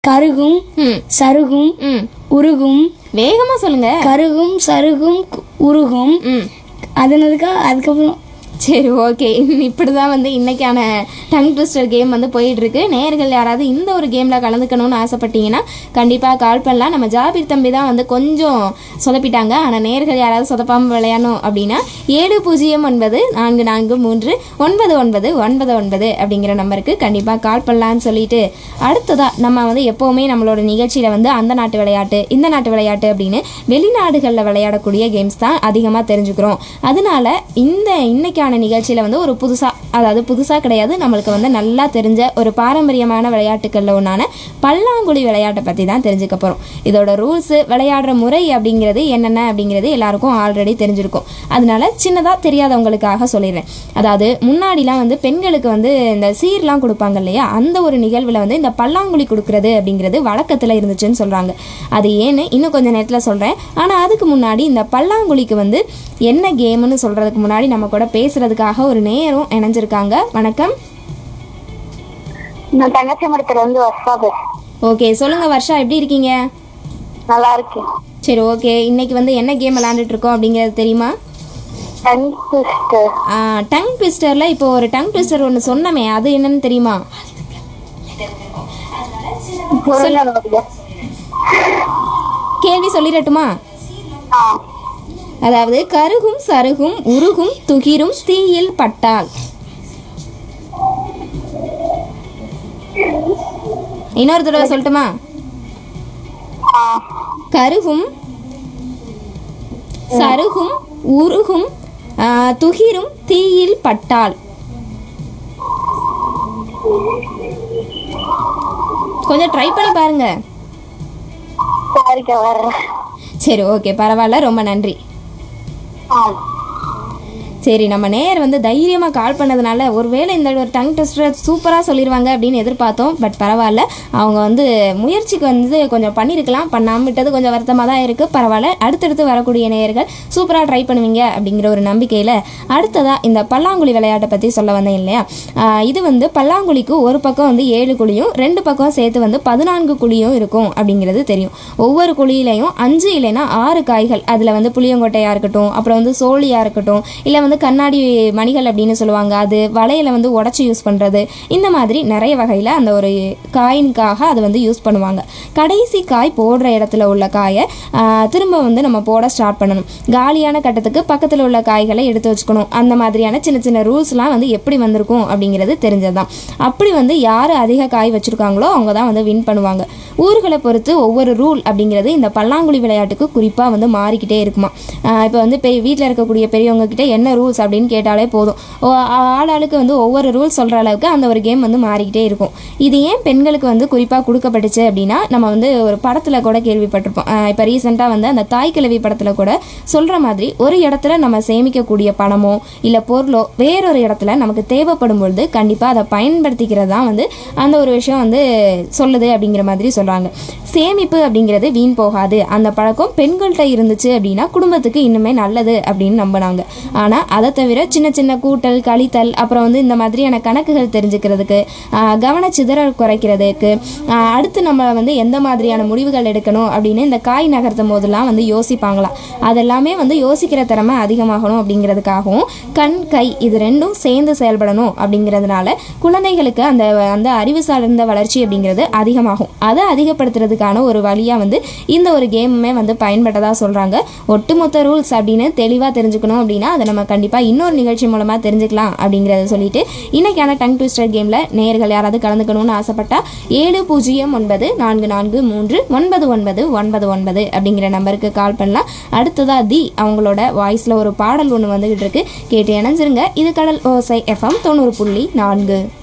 கருகும் ம் சருகும் ம் உருகும் வேகமா சொல்லுங்க கருகும் சருகும் கு- உருகும் ம் அது என்னதுக்கா அதுக்கப்புறம் சரி ஓகே இப்படி தான் வந்து இன்னைக்கான டங் ட்விஸ்டர் கேம் வந்து போயிட்டு இருக்கு நேயர்கள் யாராவது இந்த ஒரு கேமில் கலந்துக்கணும்னு ஆசைப்பட்டீங்கன்னா கண்டிப்பாக கால் பண்ணலாம் நம்ம ஜாபீர் தம்பி தான் வந்து கொஞ்சம் சொதப்பிட்டாங்க ஆனால் நேயர்கள் யாராவது சொதப்பாமல் விளையாடணும் அப்படின்னா ஏழு பூஜ்ஜியம் ஒன்பது நான்கு நான்கு மூன்று ஒன்பது ஒன்பது ஒன்பது ஒன்பது அப்படிங்கிற நம்பருக்கு கண்டிப்பாக கால் பண்ணலான்னு சொல்லிட்டு அடுத்ததாக நம்ம வந்து எப்போவுமே நம்மளோட நிகழ்ச்சியில் வந்து அந்த நாட்டு விளையாட்டு இந்த நாட்டு விளையாட்டு அப்படின்னு வெளிநாடுகளில் விளையாடக்கூடிய கேம்ஸ் தான் அதிகமாக தெரிஞ்சுக்கிறோம் அதனால இந்த இன்னைக்கான நிகழ்ச்சியில் வந்து ஒரு புதுசாக அதாவது புதுசாக கிடையாது நம்மளுக்கு வந்து நல்லா தெரிஞ்ச ஒரு பாரம்பரியமான விளையாட்டுகளில் ஒன்றான பல்லாங்குழி விளையாட்டை பற்றி தான் தெரிஞ்சுக்க போகிறோம் இதோட ரூல்ஸு விளையாடுற முறை அப்படிங்கிறது என்னென்ன அப்படிங்கிறது எல்லாருக்கும் ஆல்ரெடி தெரிஞ்சிருக்கும் அதனால சின்னதாக தெரியாதவங்களுக்காக சொல்லிடுறேன் அதாவது முன்னாடிலாம் வந்து பெண்களுக்கு வந்து இந்த சீர்லாம் கொடுப்பாங்க இல்லையா அந்த ஒரு நிகழ்வில் வந்து இந்த பல்லாங்குழி கொடுக்கறது அப்படிங்கிறது வழக்கத்தில் இருந்துச்சுன்னு சொல்கிறாங்க அது ஏன்னு இன்னும் கொஞ்சம் நேரத்தில் சொல்கிறேன் ஆனால் அதுக்கு முன்னாடி இந்த பல்லாங்குழிக்கு வந்து என்ன கேம்னு சொல்கிறதுக்கு முன்னாடி நம்ம கூட பேசுகிறதுக்காக ஒரு நேரம் இணைஞ்சிருக்காங்க வணக்கம் நான் தங்கச்சி மடத்துல இருந்து வர்ஷா பேசுறேன் ஓகே சொல்லுங்கள் வர்ஷா எப்படி இருக்கீங்க நல்லா இருக்கேன் சரி ஓகே இன்னைக்கு வந்து என்ன கேம் விளாண்டுட்டு இருக்கோம் அப்படிங்கிறது தெரியுமா டங் ட்விஸ்டர் டங் ட்விஸ்டரில் இப்போ ஒரு டங் ட்விஸ்டர் ஒன்று சொன்னமே அது என்னன்னு தெரியுமா சொல்லுங்க நோடியா. கேள்வி சொல்லிடட்டுமா ஆ அதாவது கருகும் சருகும் உருகும் துகிரும் தீயில் பட்டால் இன்னொரு தடவை சொல்லட்டுமா ஆ கருகும் சருகும் உருகும் ஆ, துகிரும் தீயில் பட்டால் கொஞ்சம் ட்ரை பண்ணி பாருங்க சரிக்கா வர்றேன் சரி ஓகே பரவாயில்ல ரொம்ப நன்றி ஆ சரி நம்ம நேர் வந்து தைரியமாக கால் பண்ணதுனால ஒருவேளை இந்த ஒரு டங் டெஸ்டர் சூப்பராக சொல்லிடுவாங்க அப்படின்னு எதிர்பார்த்தோம் பட் பரவாயில்ல அவங்க வந்து முயற்சிக்கு வந்து கொஞ்சம் பண்ணியிருக்கலாம் பண்ணாமல் விட்டது கொஞ்சம் வருத்தமாக தான் இருக்குது பரவாயில்ல அடுத்தடுத்து வரக்கூடிய நேயர்கள் சூப்பராக ட்ரை பண்ணுவீங்க அப்படிங்கிற ஒரு நம்பிக்கையில் அடுத்ததாக இந்த பல்லாங்குழி விளையாட்டை பற்றி சொல்ல வந்தேன் இல்லையா ஆஹ் இது வந்து பல்லாங்குழிக்கு ஒரு பக்கம் வந்து ஏழு குழியும் ரெண்டு பக்கம் சேர்த்து வந்து பதினான்கு குழியும் இருக்கும் அப்படிங்கிறது தெரியும் ஒவ்வொரு குழியிலையும் அஞ்சு இல்லைன்னா ஆறு காய்கள் அதில் வந்து புளியங்கொட்டையாக இருக்கட்டும் அப்புறம் வந்து சோழியாக இருக்கட்டும் இல்லை வந்து கண்ணாடி மணிகள் அப்படின்னு சொல்லுவாங்க அது வளையல வந்து உடச்சி யூஸ் பண்ணுறது இந்த மாதிரி நிறைய வகையில் அந்த ஒரு காயினுக்காக அதை வந்து யூஸ் பண்ணுவாங்க கடைசி காய் போடுற இடத்துல உள்ள காயை ஆஹ், திரும்ப வந்து நம்ம போட ஸ்டார்ட் பண்ணணும் காலியான கட்டத்துக்கு பக்கத்தில் உள்ள காய்களை எடுத்து வச்சுக்கணும் அந்த மாதிரியான சின்ன சின்ன ரூல்ஸ்லாம் வந்து எப்படி வந்திருக்கும் அப்படிங்கிறது தெரிஞ்சது தான் அப்படி வந்து யார் அதிக காய் வச்சுருக்காங்களோ அவங்க தான் வந்து வின் பண்ணுவாங்க ஊர்களை பொறுத்து ஒவ்வொரு ரூல் அப்படிங்கிறது இந்த பல்லாங்குழி விளையாட்டுக்கு குறிப்பாக வந்து மாறிக்கிட்டே இருக்குமா இப்போ வந்து பெரிய வீட்டில் இருக்கக்கூடிய பெரியவங்க கிட்ட என்ன ரூல்ஸ் அப்படின்னு கேட்டாலே போதும் ஓ, ஆள் ஆளுக்கு வந்து ஒவ்வொரு ரூல்ஸ் சொல்கிற அளவுக்கு அந்த ஒரு கேம் வந்து மாறிக்கிட்டே இருக்கும் இது ஏன் பெண்களுக்கு வந்து குறிப்பாக கொடுக்கப்பட்டுச்சு அப்படின்னா நம்ம வந்து ஒரு படத்தில் கூட கேள்விப்பட்டிருப்போம் இப்போ ரீசெண்டாக வந்து அந்த தாய் கிழவி படத்தில் கூட சொல்கிற மாதிரி ஒரு இடத்துல நம்ம சேமிக்கக்கூடிய பணமோ இல்லை பொருளோ வேறொரு இடத்துல நமக்கு தேவைப்படும் பொழுது கண்டிப்பாக அதை பயன்படுத்திக்கிறது தான் வந்து அந்த ஒரு விஷயம் வந்து சொல்லுது அப்படிங்கிற மாதிரி சொல்கிறாங்க சேமிப்பு அப்படிங்கிறது வீண் போகாது அந்த பழக்கம் பெண்கள்கிட்ட இருந்துச்சு அப்படின்னா குடும்பத்துக்கு இன்னுமே நல்லது அப்படின்னு நம்பினாங்க ஆனால் அதை தவிர சின்ன சின்ன கூட்டல் கழித்தல் அப்புறம் வந்து இந்த மாதிரியான கணக்குகள் தெரிஞ்சுக்கிறதுக்கு ஆஹ், கவனச்சிதறல் குறைக்கிறதுக்கு ஆஹ், அடுத்து நம்ம வந்து எந்த மாதிரியான முடிவுகள் எடுக்கணும் அப்படின்னு இந்த காய் நகர்த்தும் போதெல்லாம் வந்து யோசிப்பாங்களாம் அதெல்லாமே வந்து யோசிக்கிற திறமை அதிகமாகணும் அப்படிங்கிறதுக்காகவும் கண் கை இது ரெண்டும் சேர்ந்து செயல்படணும் அப்படிங்கிறதுனால குழந்தைகளுக்கு அந்த அந்த அறிவு சார்ந்த வளர்ச்சி அப்படிங்கிறது அதிகமாகும் அதை அதிகப்படுத்துறதுக்கான ஒரு வழியாக வந்து இந்த ஒரு கேமுமே வந்து பயன்பட்டதாக சொல்கிறாங்க ஒட்டுமொத்த ரூல்ஸ் அப்படின்னு தெளிவாக தெரிஞ்சுக்கணும் அப்படின்னா அதை நம்ம கண்டிப்பாக இன்னொரு நிகழ்ச்சி மூலமாக தெரிஞ்சுக்கலாம் அப்படிங்கிறத சொல்லிட்டு இன்னைக்கான டங் ட்விஸ்டர் கேமில் நேயர்கள் யாராவது கலந்துக்கணும்னு ஆசைப்பட்டா ஏழு பூஜ்ஜியம் ஒன்பது நான்கு நான்கு மூன்று ஒன்பது ஒன்பது ஒன்பது ஒன்பது அப்படிங்கிற நம்பருக்கு கால் பண்ணலாம் அடுத்ததாக தி அவங்களோட வாய்ஸில் ஒரு பாடல் ஒன்று வந்துகிட்டு இருக்கு கேட்டு இணைஞ்சிருங்க இது கடல் ஓசை எஃப்எம் தொண்ணூறு புள்ளி நான்கு